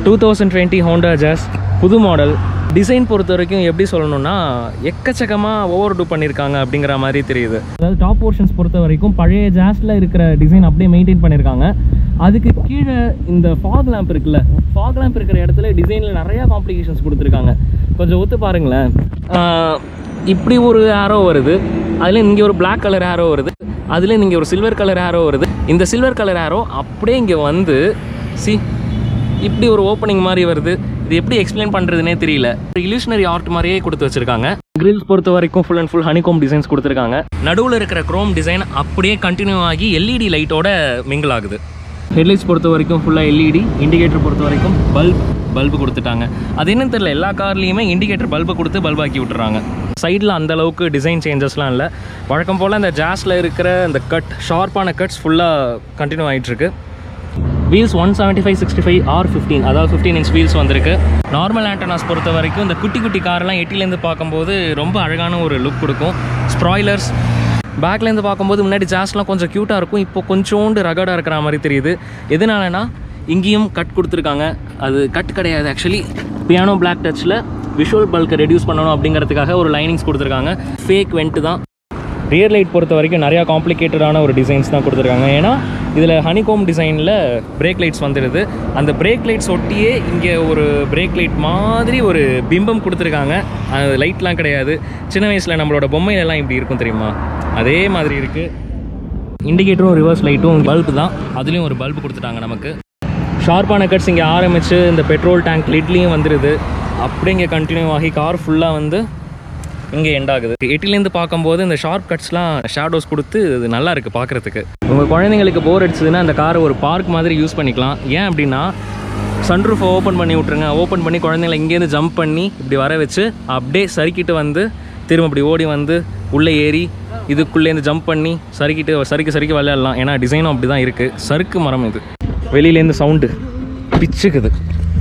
Two thousand twenty Honda Jazz புது model design பொறுத்த வரைக்கும் எப்படி சொல்லணும்னா எக்கச்சக்கமாக ஓவர் டூ பண்ணியிருக்காங்க அப்படிங்கிற மாதிரி தெரியுது அதாவது டாப் போர்ஷன்ஸ் பொறுத்த வரைக்கும் பழைய ஜாஸில் இருக்கிற டிசைன் அப்படியே மெயின்டைன் பண்ணியிருக்காங்க அதுக்கு கீழே இந்த ஃபாக் லேம்ப் இருக்குல்ல ஃபாக் லேம்ப் இருக்கிற இடத்துல டிசைனில் நிறையா காம்ப்ளிகேஷன்ஸ் கொடுத்துருக்காங்க கொஞ்சம் ஒத்து பாருங்களேன் ஆஹ் இப்படி ஒரு ஆரோ வருது அதில் இங்கே ஒரு Black கலர் ஆரோ வருது அதில் இங்கே ஒரு சில்வர் கலர் ஆரோ வருது இந்த சில்வர் கலர் ஆரோ அப்படியே இங்கே வந்து சி இப்படி ஒரு ஓப்பனிங் மாதிரி வருது இது எப்படி எக்ஸ்பிளைன் பண்ணுறதுனே தெரியல இல்யூஷனரி ஆர்ட் மாதிரியே கொடுத்து வச்சிருக்காங்க கிரில்ஸ் பொறுத்த வரைக்கும் full and full honeycomb designs கொடுத்துருக்காங்க நடுவில் இருக்கிற குரோம் டிசைன் அப்படியே கண்டினியூ ஆகி எல்இடி லைட்டோட மிங்கிள் ஆகுது ஹெட்லைட்ஸ் பொறுத்த வரைக்கும் ஃபுல்லாக எல்இடி இண்டிகேட்டர் பொறுத்த வரைக்கும் பல்ப் பல்பு கொடுத்துட்டாங்க அது என்னன்னு தெரியல எல்லா கார்லேயுமே இண்டிகேட்டர் பல்பு கொடுத்து பல்ப் ஆக்கி விட்டுறாங்க சைடில் அந்த அளவுக்கு டிசைன் சேஞ்சஸ்லாம் இல்லை வழக்கம் போல் அந்த ஜாஸில் இருக்கிற அந்த கட் ஷார்ப்பான கட்ஸ் ஃபுல்லாக கண்டினியூ ஆகிட்டுருக்கு wheels one seventy five sixty five R fifteen அதாவது ஃபிஃப்டீன் இன்ச் வீல்ஸ் வந்திருக்கு நார்மல் ஆண்டனாஸ் பொறுத்த வரைக்கும் இந்த குட்டி குட்டி கார்லாம் எட்டிலேருந்து பார்க்கும்போது ரொம்ப அழகான ஒரு லுக் கொடுக்கும் ஸ்ப்ராய்லர்ஸ் பேக்லேருந்து பார்க்கும்போது முன்னாடி ஜாஸ்லாம் கொஞ்சம் க்யூட்டாக இருக்கும் இப்போ கொஞ்சோண்டு ரகடாக இருக்கிற மாதிரி தெரியுது எதனாலனா இங்கேயும் கட் கொடுத்துருக்காங்க அது கட் கிடையாது ஆக்சுவலி பியானோ பிளாக் டச்சில் விஷுவல் பல்கை ரெடியூஸ் பண்ணணும் அப்படிங்கிறதுக்காக ஒரு லைனிங்ஸ் கொடுத்துருக்காங்க ஃபேக் வெண்ட் தான் ரியர் லைட் பொறுத்த வரைக்கும் நிறையா காம்ப்ளிகேட்டடான ஒரு டிசைன்ஸ் தான் கொடுத்துருக்காங்க ஏன்னா இதில் ஹனிகோம் டிசைனில் பிரேக் லைட்ஸ் வந்துடுது அந்த பிரேக் லைட்ஸ் ஒட்டியே இங்கே ஒரு பிரேக் லைட் மாதிரி ஒரு பிம்பம் கொடுத்துருக்காங்க அது லைட்லாம் கிடையாது சின்ன வயசில் நம்மளோட பொம்மையிலலாம் இப்படி இருக்கும் தெரியுமா அதே மாதிரி இருக்குது இண்டிகேட்டரும் ரிவர்ஸ் லைட்டும் பல்பு தான் அதுலேயும் ஒரு பல்பு கொடுத்துட்டாங்க நமக்கு ஷார்ப்பான கட்ஸ் இங்கே ஆரம்பித்து இந்த பெட்ரோல் டேங்க் லிட்லேயும் வந்துடுது அப்படியே இங்கே கண்டினியூ ஆகி கார் ஃபுல்லாக வந்து இங்கே எண்ட் ஆகுது எட்டிலேருந்து பார்க்கும்போது இந்த ஷார்ப் கட்ஸ்லாம் ஷேடோஸ் கொடுத்து இது நல்லா இருக்குது பார்க்குறதுக்கு உங்கள் குழந்தைங்களுக்கு போர் அடிச்சதுன்னா அந்த காரை ஒரு பார்க் மாதிரி யூஸ் பண்ணிக்கலாம் ஏன் அப்படின்னா சன்ரூஃபை ஓப்பன் பண்ணி விட்ருங்க ஓப்பன் பண்ணி குழந்தைங்கள இங்கேருந்து ஜம்ப் பண்ணி இப்படி வர வச்சு அப்படியே சறுக்கிட்டு வந்து திரும்ப இப்படி ஓடி வந்து உள்ளே ஏறி இதுக்குள்ளேருந்து ஜம்ப் பண்ணி சறுக்கிட்டு சறுக்கி சறுக்கி விளையாடலாம் ஏன்னா டிசைனும் அப்படி தான் இருக்குது சறுக்கு மரம் இது வெளியிலேருந்து சவுண்டு பிச்சுக்குது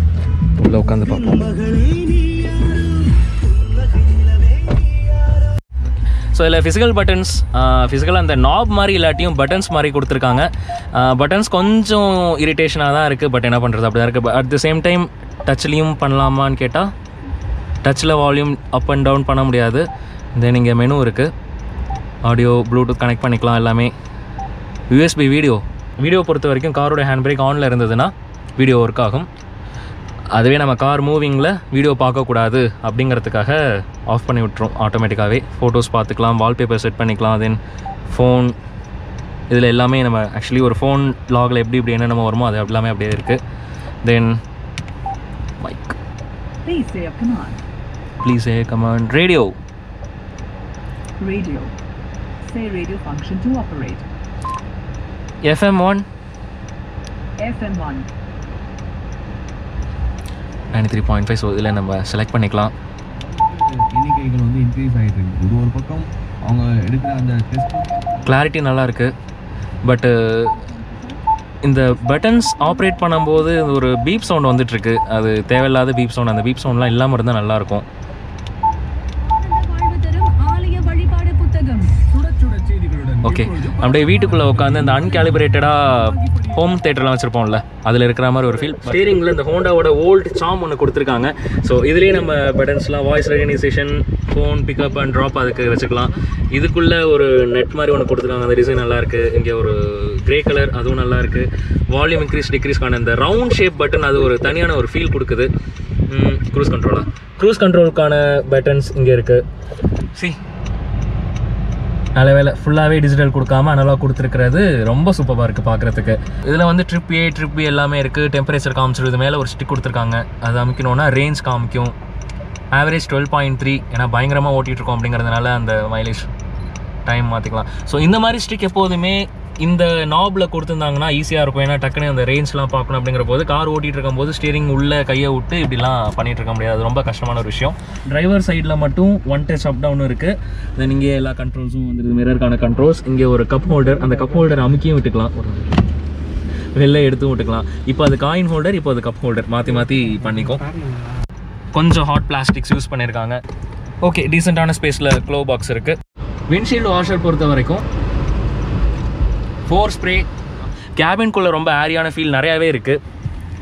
உள்ளே உட்காந்து பார்ப்போம் ஸோ இதில் ஃபிசிக்கல் பட்டன்ஸ் ஃபிசிக்கலாக அந்த நாப் மாதிரி இல்லாட்டியும் பட்டன்ஸ் மாதிரி கொடுத்துருக்காங்க பட்டன்ஸ் கொஞ்சம் இரிட்டேஷனாக தான் இருக்குது பட் என்ன பண்ணுறது அப்படி தான் இருக்குது அட் த சேம் டைம் டச்லேயும் பண்ணலாமான்னு கேட்டால் டச்சில் வால்யூம் அப் அண்ட் டவுன் பண்ண முடியாது தென் இங்கே மெனு இருக்குது ஆடியோ ப்ளூடூத் கனெக்ட் பண்ணிக்கலாம் எல்லாமே யூஎஸ்பி வீடியோ வீடியோ பொறுத்த வரைக்கும் காரோட ஹேண்ட் பிரேக் ஆனில் இருந்ததுன்னா வீடியோ ஒர்க் ஆகும் அதுவே நம்ம கார் மூவிங்கில் வீடியோ பார்க்கக்கூடாது அப்படிங்கிறதுக்காக ஆஃப் பண்ணி விட்டுரும் ஆட்டோமேட்டிக்காகவே ஃபோட்டோஸ் பார்த்துக்கலாம் வால்பேப்பர் செட் பண்ணிக்கலாம் தென் ஃபோன் இதில் எல்லாமே நம்ம ஆக்சுவலி ஒரு ஃபோன் லாகில் எப்படி இப்படி என்னென்ன வருமோ அது எல்லாமே அப்படியே இருக்குது then mic Please say a command. Please a command radio Radio. Say radio function to operate. FM one FM1. Ninety three point five so இதில் நம்ம செலக்ட் பண்ணிக்கலாம் எண்ணிக்கைகள் வந்து இன்க்ரீஸ் ஆகிட்டு இருக்கு ஒரு ஒரு பக்கம் அவங்க எடுக்கிற அந்த டெஸ்ட் கிளாரிட்டி நல்லா இருக்குது பட்டு இந்த பட்டன்ஸ் ஆப்ரேட் பண்ணும்போது ஒரு பீப் சவுண்ட் வந்துட்டுருக்கு அது தேவையில்லாத பீப் சவுண்ட் அந்த பீப் சவுண்ட்லாம் இல்லாமல் இருந்தால் நல்லாயிருக்கும் வாழ்வு தரும் ஆலய வழிபாடு புத்தகம் சுட சுட செய்திகளுடன் ஓகே அப்படியே வீட்டுக்குள்ளே உட்காந்து அந்த அன்காலிபரேட்டடாக ஹோம் தேட்டர்லாம் வச்சுருப்போம்ல அதில் இருக்கிற மாதிரி ஒரு ஃபீல் ஸ்டீரிங்கில் இந்த ஹோண்டாவோட ஓல்ட் சாம் ஒன்று கொடுத்துருக்காங்க ஸோ இதுலேயே நம்ம பட்டன்ஸ்லாம் voice recognition phone pickup and drop அதுக்கு வச்சுக்கலாம் இதுக்குள்ளே ஒரு நெட் மாதிரி ஒன்று கொடுத்துருக்காங்க அந்த டிசைன் நல்லா இருக்கு இங்கே ஒரு கிரே கலர் அதுவும் நல்லா இருக்கு வால்யூம் இன்க்ரீஸ் டிக்ரீஸ்க்கான இந்த ரவுண்ட் ஷேப் பட்டன் அது ஒரு தனியான ஒரு ஃபீல் கொடுக்குது க்ரூஸ் கண்ட்ரோலா க்ரூஸ் கண்ட்ரோலுக்கான பட்டன்ஸ் இங்கே இருக்குது சி நல்ல வேலை ஃபுல்லாகவே டிஜிட்டல் கொடுக்காம அனலாக் கொடுத்துருக்கிறது ரொம்ப சூப்பராக இருக்குது பார்க்குறதுக்கு இதில் வந்து ட்ரிப் ஏ ட்ரிப் பி எல்லாமே இருக்குது டெம்பரேச்சர் காமிச்சிருது மேலே ஒரு ஸ்டிக் கொடுத்துருக்காங்க அது அமைக்கணும்னா ரேஞ்ச் காமிக்கும் ஆவரேஜ் டுவெல் பாயிண்ட் த்ரீ ஏன்னா பயங்கரமாக ஓட்டிகிட்டு இருக்கோம் அப்படிங்கிறதுனால அந்த மைலேஜ் டைம் மாற்றிக்கலாம் ஸோ இந்த மாதிரி ஸ்டிக் எப்போதுமே இந்த நாபில் கொடுத்துருந்தாங்கன்னா ஈஸியாக இருக்கும் ஏன்னா டக்குன்னு அந்த ரேஞ்ச்லாம் பார்க்கணும் அப்படிங்கிற போது கார் ஓட்டிகிட்டு இருக்கும்போது ஸ்டீரிங் உள்ளே கையை விட்டு இப்படிலாம் பண்ணிகிட்டு இருக்க முடியாது அது ரொம்ப கஷ்டமான ஒரு விஷயம் டிரைவர் சைடில் மட்டும் ஒன் டச் அப் டவுன் இருக்குது தென் இங்கே எல்லா கண்ட்ரோல்ஸும் வந்துருது மிரருக்கான கண்ட்ரோல்ஸ் இங்கே ஒரு கப் ஹோல்டர் அந்த கப் ஹோல்டர் அமுக்கியும் விட்டுக்கலாம் வெளில எடுத்தும் விட்டுக்கலாம் இப்போ அது காயின் ஹோல்டர் இப்போ அது கப் ஹோல்டர் மாற்றி மாற்றி பண்ணிக்கும் கொஞ்சம் ஹாட் பிளாஸ்டிக்ஸ் யூஸ் பண்ணியிருக்காங்க ஓகே டீசெண்டான ஸ்பேஸில் க்ளோ பாக்ஸ் இருக்குது விண்ட்ஷீல்டு வாஷர் பொறுத்த வரைக்கும் ஃபோர் ஸ்ப்ரே கேபின்குள்ளே ரொம்ப ஏரியான ஃபீல் நிறையாவே இருக்குது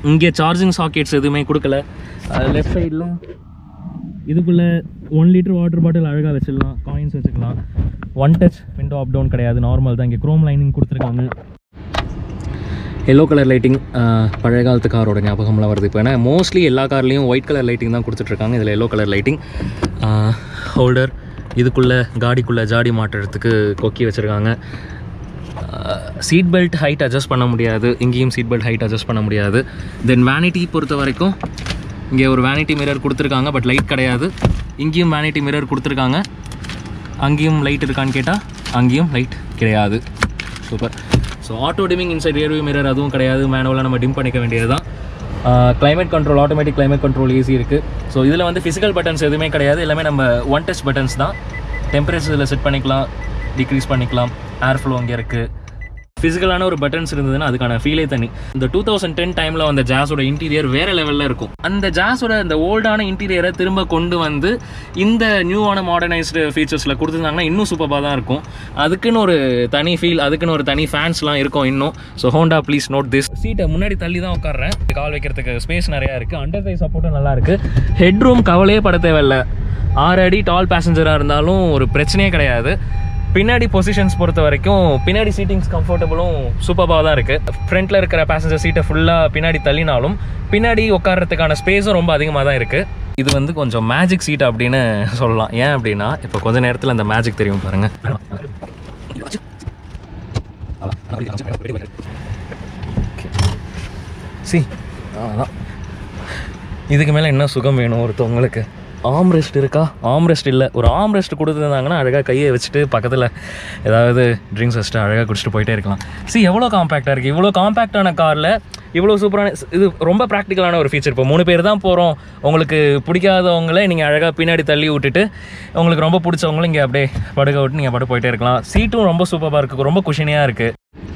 இங்கே சார்ஜிங் சாக்கெட்ஸ் எதுவுமே கொடுக்கல லெஃப்ட் சைடில் இதுக்குள்ளே ஒன் லிட்டர் வாட்டர் பாட்டில் அழகாக வச்சிடலாம் காயின்ஸ் வச்சுக்கலாம் one touch window up down கிடையாது நார்மல் தான் இங்கே க்ரோம் லைனிங் கொடுத்துருக்காங்க எல்லோ கலர் லைட்டிங் பழைய காலத்து காரோட ஞாபகம்லாம் வருது இப்போ ஏன்னா மோஸ்ட்லி எல்லா கார்லேயும் ஒயிட் கலர் லைட்டிங் தான் கொடுத்துட்ருக்காங்க இதில் எல்லோ கலர் லைட்டிங் ஹோல்டர் இதுக்குள்ளே காடிக்குள்ளே ஜாடி மாட்டுறதுக்கு கொக்கி வச்சுருக்காங்க சீட் பெல்ட் ஹைட் அட்ஜஸ்ட் பண்ண முடியாது இங்கேயும் சீட் பெல்ட் ஹைட் அட்ஜஸ்ட் பண்ண முடியாது தென் வேனிட்டி பொறுத்த வரைக்கும் இங்கே ஒரு வேனிட்டி மிரர் கொடுத்துருக்காங்க பட் லைட் கிடையாது இங்கேயும் வேனிட்டி மிரர் கொடுத்துருக்காங்க அங்கேயும் லைட் இருக்கான்னு கேட்டால் அங்கேயும் லைட் கிடையாது super so auto dimming inside rearview mirror அதுவும் கிடையாது மேனுவலாக நம்ம டிம் பண்ணிக்க வேண்டியது தான் climate control automatic climate control AC இருக்குது ஸோ இதில் வந்து ஃபிசிக்கல் பட்டன்ஸ் எதுவுமே கிடையாது எல்லாமே நம்ம ஒன் டச் பட்டன்ஸ் தான் டெம்பரேச்சர் இதில் செட் பண்ணிக்கலாம் டிக்ரீஸ் பண்ணிக்கலாம் ஏர் ஃப்ளோ அங்கே இருக்குது ஃபிசிக்கலான ஒரு பட்டன்ஸ் இருந்ததுன்னா அதுக்கான ஃபீலே தனி இந்த டூ தௌசண்ட் டென் டைமில் வந்த ஜாஸோட இன்டீரியர் வேறு லெவலில் இருக்கும் அந்த ஜாஸோட அந்த ஓல்டான இன்டீரியரை திரும்ப கொண்டு வந்து இந்த நியூவான மாடர்னைஸ்டு ஃபீச்சர்ஸில் கொடுத்துருந்தாங்கன்னா இன்னும் சூப்பராக தான் இருக்கும் அதுக்குன்னு ஒரு தனி ஃபீல் அதுக்குன்னு ஒரு தனி ஃபேன்ஸ்லாம் இருக்கும் இன்னும் so Honda please note this சீட்டை முன்னாடி தள்ளி தான் உட்காடுறேன் கால் வைக்கிறதுக்கு ஸ்பேஸ் நிறையா இருக்குது அண்டர் தை சப்போர்ட்டும் நல்லா இருக்குது ஹெட் ரூம் கவலையே பட தேவையில்ல ஆறு அடி டால் பேசஞ்சராக இருந்தாலும் ஒரு பிரச்சனையே கிடையாது பின்னாடி பொசிஷன்ஸ் பொறுத்த வரைக்கும் பின்னாடி சீட்டிங்ஸ் கம்ஃபர்டபுளும் சூப்பராக தான் இருக்குது ஃப்ரண்ட்டில் இருக்கிற பேசஞ்சர் சீட்டை ஃபுல்லாக பின்னாடி தள்ளினாலும் பின்னாடி உட்கார்றதுக்கான ஸ்பேஸும் ரொம்ப அதிகமாக தான் இருக்குது இது வந்து கொஞ்சம் மேஜிக் சீட் அப்படின்னு சொல்லலாம் ஏன் அப்படின்னா இப்போ கொஞ்ச நேரத்தில் அந்த மேஜிக் தெரியும் பாருங்க சி அதான் இதுக்கு மேலே என்ன சுகம் வேணும் ஒருத்தவங்களுக்கு ஆம் ரெஸ்ட் இருக்கா ஆம் ரெஸ்ட் இல்லை ஒரு ஆம் ரெஸ்ட் கொடுத்துருந்தாங்கன்னா அழகாக கையை வச்சுட்டு பக்கத்தில் ஏதாவது ட்ரிங்க்ஸ் வச்சுட்டு அழகாக குடிச்சிட்டு போயிட்டே இருக்கலாம் சி எவ்வளோ காம்பேக்டாக இருக்குது இவ்வளோ காம்பேக்டான காரில் இவ்வளோ சூப்பரான இது ரொம்ப ப்ராக்டிக்கலான ஒரு ஃபீச்சர் இப்போ மூணு பேர் தான் போகிறோம் உங்களுக்கு பிடிக்காதவங்கள நீங்கள் அழகாக பின்னாடி தள்ளி விட்டுட்டு உங்களுக்கு ரொம்ப பிடிச்சவங்களும் இங்கே அப்படியே படுக்க விட்டு நீங்கள் படுக்க போயிட்டே இருக்கலாம் சீட்டும் ரொம்ப சூப்பராக இருக்குது ரொம்ப குஷினியாக இருக்குது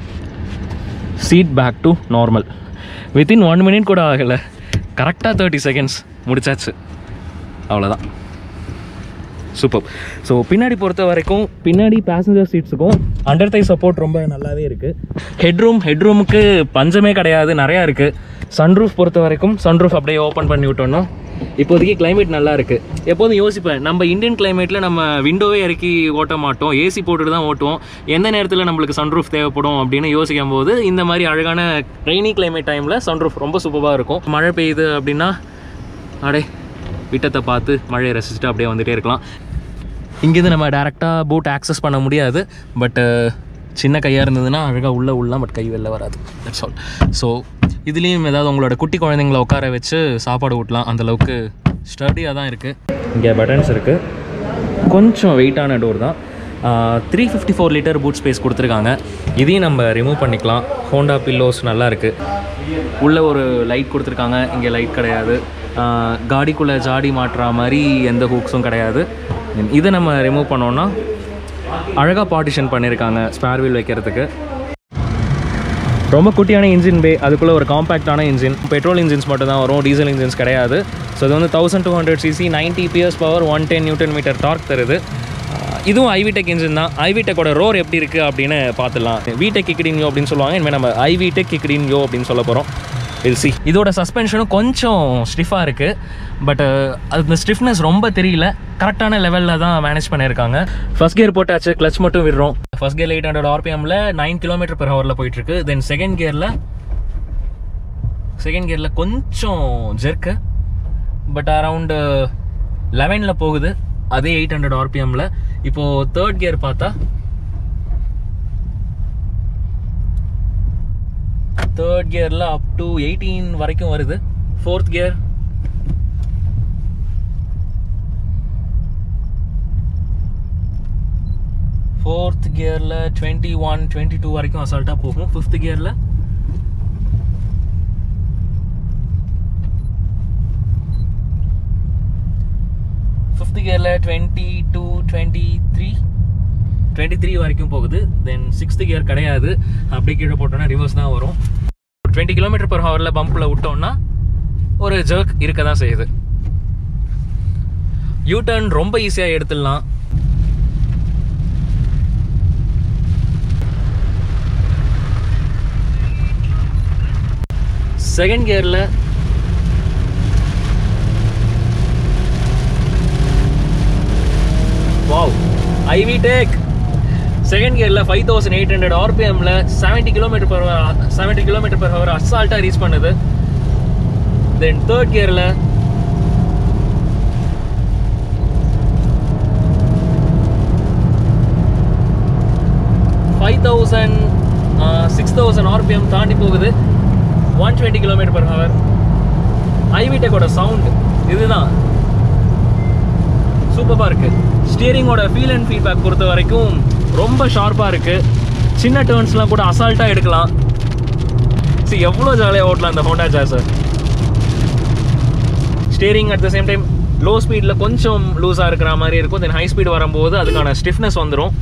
seat back to normal within one minute கூட ஆகலை கரெக்டாக தேர்ட்டி செகண்ட்ஸ் முடிச்சாச்சு அவ்வளோதான் சூப்பர் ஸோ பின்னாடி பொறுத்த வரைக்கும் பின்னாடி பேசஞ்சர் சீட்ஸுக்கும் அண்டர் தை சப்போர்ட் ரொம்ப நல்லாவே இருக்குது ஹெட்ரூம் ஹெட்ரூமுக்கு பஞ்சமே கிடையாது நிறையா இருக்குது சன்ரூஃப் பொறுத்த வரைக்கும் சன்ரூஃப் அப்படியே ஓப்பன் பண்ணி விட்டோன்னா இப்போதைக்கு climate நல்லா இருக்குது எப்போதும் யோசிப்பேன் நம்ம இந்தியன் கிளைமேட்டில் நம்ம விண்டோவே இறக்கி ஓட்ட மாட்டோம் ஏசி போட்டுட்டு தான் ஓட்டுவோம் எந்த நேரத்தில் நம்மளுக்கு சன்ரூஃப் தேவைப்படும் அப்படின்னு யோசிக்கும் போது இந்த மாதிரி அழகான ரெய்னி climate டைமில் சன்ரூஃப் ரொம்ப சூப்பராக இருக்கும் மழை பெய்யுது அப்படின்னா அடே விட்டத்தை பார்த்து மழையை ரசிச்சுட்டு அப்படியே வந்துட்டே இருக்கலாம் இங்கேருந்து நம்ம டேரெக்டாக போட் ஆக்சஸ் பண்ண முடியாது பட்டு சின்ன கையாக இருந்ததுன்னா அழகாக உள்ளே உள்ளலாம் பட் கை வெளில வராது தட்ஸ் ஆல் ஸோ இதுலேயும் ஏதாவது உங்களோட குட்டி குழந்தைங்கள உட்கார வச்சு சாப்பாடு ஊட்டலாம் அந்தளவுக்கு ஸ்டடியாக தான் இருக்குது இங்கே பட்டன்ஸ் இருக்குது கொஞ்சம் வெயிட்டான டோர் தான் three fifty four litre boot space கொடுத்துருக்காங்க இதையும் நம்ம ரிமூவ் பண்ணிக்கலாம் ஹோண்டா பில்லோஸ் நல்லா இருக்குது உள்ளே ஒரு லைட் கொடுத்துருக்காங்க இங்கே லைட் கிடையாது ஆஹ் காடிக்குள்ளே ஜாடி மாட்டுற மாதிரி எந்த ஹூக்ஸும் கிடையாது இதை நம்ம ரிமூவ் பண்ணோன்னா அழகாக பார்ட்டிஷன் பண்ணியிருக்காங்க ஸ்பேர் வீல் வைக்கிறதுக்கு ரொம்ப குட்டியான இன்ஜின் பே அதுக்குள்ளே ஒரு காம்பேக்டான இன்ஜின் பெட்ரோல் இன்ஜின்ஸ் மட்டும் தான் வரும் டீசல் இன்ஜின்ஸ் கிடையாது ஸோ இது வந்து thousand two hundred cc ninety PS power one ten newton metre torque தருது ஆஹ் இதுவும் ஐவிடெக் இன்ஜின் தான் ஐவிடெக்கோட ரோர் எப்படி இருக்குது அப்படின்னு பார்த்துடலாம் விடெக் கிக்டின் யோ அப்படின்னு சொல்லுவாங்க இனிமேல் நம்ம ஐவிடெக் கிக்டின் யோ அப்படின்னு சொல்ல போகிறோம் இது சி இதோட சஸ்பென்ஷனும் கொஞ்சம் ஸ்டிஃபாக இருக்குது பட் அது இந்த ஸ்டிஃப்னஸ் ரொம்ப தெரியல கரெக்டான லெவலில் தான் மேனேஜ் பண்ணியிருக்காங்க ஃபர்ஸ்ட் கியர் போட்டாச்சு கிளச் மட்டும் விடுறோம் ஃபர்ஸ்ட் கியர் எயிட் ஹண்ட்ரட் ஆர்பிஎம்ல நைன் கிலோமீட்டர் பெர் ஹவரில் போயிட்டுருக்கு தென் செகண்ட் கியரில் செகண்ட் கியரில் கொஞ்சம் ஜெர்க்கு பட் அரவுண்டு லெவனில் போகுது அதே எயிட் ஹண்ட்ரட் ஆர்பிஎம்மில் இப்போது தேர்ட் கியர் பார்த்தா தேர்ட் கியரில் அப் டு எயிட்டீன் வரைக்கும் வருது ஃபோர்த் கியர் ஃபோர்த் கியரில் டுவெண்ட்டி ஒன் டுவெண்ட்டி டூ வரைக்கும் அசால்ட்டாக போகும் ஃபிஃப்த் கியரில் ஃபிஃப்த் கியரில் twenty two twenty three twenty three வரைக்கும் போகுது தென் சிக்ஸ்த் கியர் கிடையாது அப்படியே கீழே போட்டோம்னா ரிவர்ஸ் தான் வரும் டுவெண்ட்டி கிலோமீட்டர் பர் ஹவரில் பம்பில் விட்டோம்னா ஒரு ஜர்க் இருக்க தான் செய்யுது யூ டர்ன் ரொம்ப ஈஸியாக எடுத்துடலாம் செகண்ட் கியரில் வாவ் ஐவி டேக் செகண்ட் கியரில் ஃபைவ் தௌசண்ட் எயிட் ஹண்ட்ரட் ஆர்பிஎம்ல seventy kilometre per seventy kilometre per hour அசால்ட்டாக ரீச் பண்ணுது தென் தேர்ட் கியரில் five thousand six thousand RPM தாண்டி போகுது one twenty kilometre per hour ஐவிடெக்கோட சவுண்ட் இதுதான் சூப்பராக இருக்குது ஸ்டியரிங்கோட ஃபீல் அண்ட் ஃபீட்பேக் பொறுத்த வரைக்கும் ரொம்ப ஷார்ப்பாக இருக்குது சின்ன டேர்ன்ஸ்லாம் கூட அசால்ட்டாக எடுக்கலாம் சரி எவ்வளோ ஜாலியாக ஓட்டலாம் இந்த ஹோண்டா ஜாஸை steering at the same time low ஸ்பீடில் கொஞ்சம் லூஸாக இருக்கிற மாதிரி இருக்கும் தென் ஹை ஸ்பீடு வரும்போது அதுக்கான ஸ்டிஃப்னஸ் வந்துடும்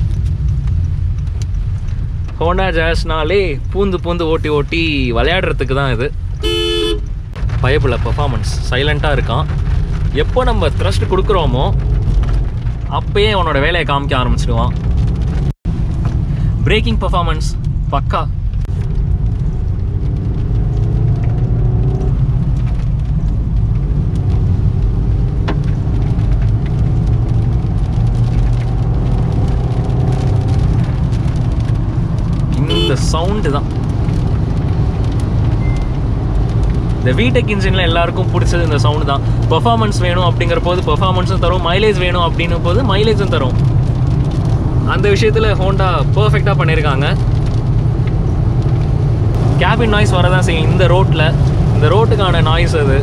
ஹோண்டா ஜாஸ்னாலே பூந்து பூந்து ஓட்டி ஓட்டி விளையாடுறதுக்கு தான் இது பயப்பில்ல பர்ஃபார்மன்ஸ் சைலண்ட்டாக இருக்கான் எப்போ நம்ம த்ரஸ்ட் கொடுக்குறோமோ அப்பயே அவனோட வேலையை காமிக்க ஆரம்பிச்சிடுவான் பிரேக்கிங் பர்ஃபார்மன்ஸ் பக்கா இந்த சவுண்டு தான் இந்த விடெக் இன்ஜினில் எல்லாருக்கும் பிடிச்சது இந்த சவுண்டு தான் பெர்ஃபார்மன்ஸ் வேணும் அப்படிங்கிற போது பெர்ஃபார்மன்ஸும் தரும் மைலேஜ் வேணும் அப்படின்னும் போது மைலேஜும் தரும் அந்த விஷயத்தில் ஹோண்டா பர்ஃபெக்டாக பண்ணியிருக்காங்க கேபின் நாய்ஸ் வரதான் செய்யும் இந்த ரோட்டில் இந்த ரோட்டுக்கான நாய்ஸ் அது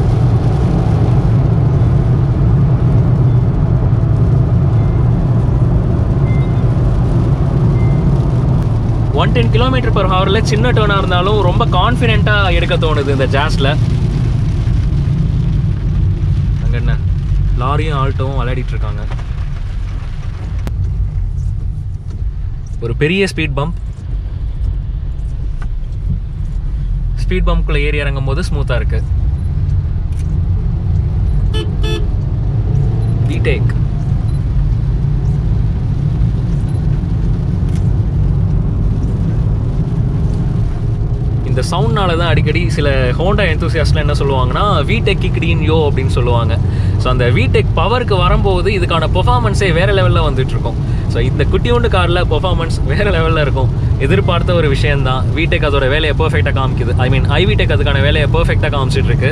ஒன் டென் கிலோமீட்டர் பர் ஹவரில் சின்ன டேர்னாக இருந்தாலும் ரொம்ப கான்ஃபிடென்ட்டாக எடுக்க தோணுது இந்த ஜாஸில் அங்கே என்ன லாரியும் ஆல்ட்டோவும் விளையாடிட்டு இருக்காங்க ஒரு பெரிய ஸ்பீட் பம்ப் ஸ்பீட் பம்ப்குள்ளே ஏறி இறங்கும் போது ஸ்மூத்தாக இருக்கு டேக் இந்த சவுண்ட்னால தான் அடிக்கடி சில ஹோண்டா எந்தூசியாஸ்ட்லாம் என்ன சொல்லுவாங்கன்னா விடெக் கிக்டின் யோ அப்படின்னு சொல்லுவாங்க ஸோ அந்த விடெக் பவருக்கு வரும்போது இதுக்கான பெர்ஃபார்மன்ஸே வேறு லெவலில் வந்துட்டு இருக்கும் ஸோ இந்த குட்டியோண்டு காரில் பெர்ஃபார்மன்ஸ் வேறு லெவலில் இருக்கும் எதிர்பார்த்த ஒரு விஷயம்தான் விடெக் அதோட வேலையை பர்ஃபெக்டாக காமிக்குது ஐ மீன் ஐவிடெக் அதுக்கான வேலையை பர்ஃபெக்டாக காமிச்சிட்டு இருக்கு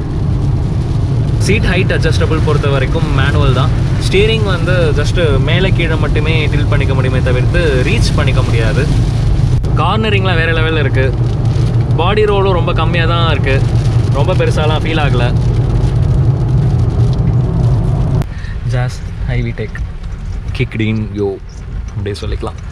சீட் ஹைட் அட்ஜஸ்டபிள் பொறுத்த வரைக்கும் மேனுவல் தான் ஸ்டீரிங் வந்து ஜஸ்ட்டு மேலே கீழே மட்டுமே டில் பண்ணிக்க முடியுமே தவிர்த்து ரீச் பண்ணிக்க முடியாது கார்னரிங்லாம் வேறு லெவலில் இருக்குது பாடி ரோலும் ரொம்ப கம்மியாக தான் இருக்குது ரொம்ப பெருசாலாம் ஃபீல் ஆகலை ஜாஸ் ஹைவி டெக் கிக்டின் யோ அப்படியே சொல்லிக்கலாம்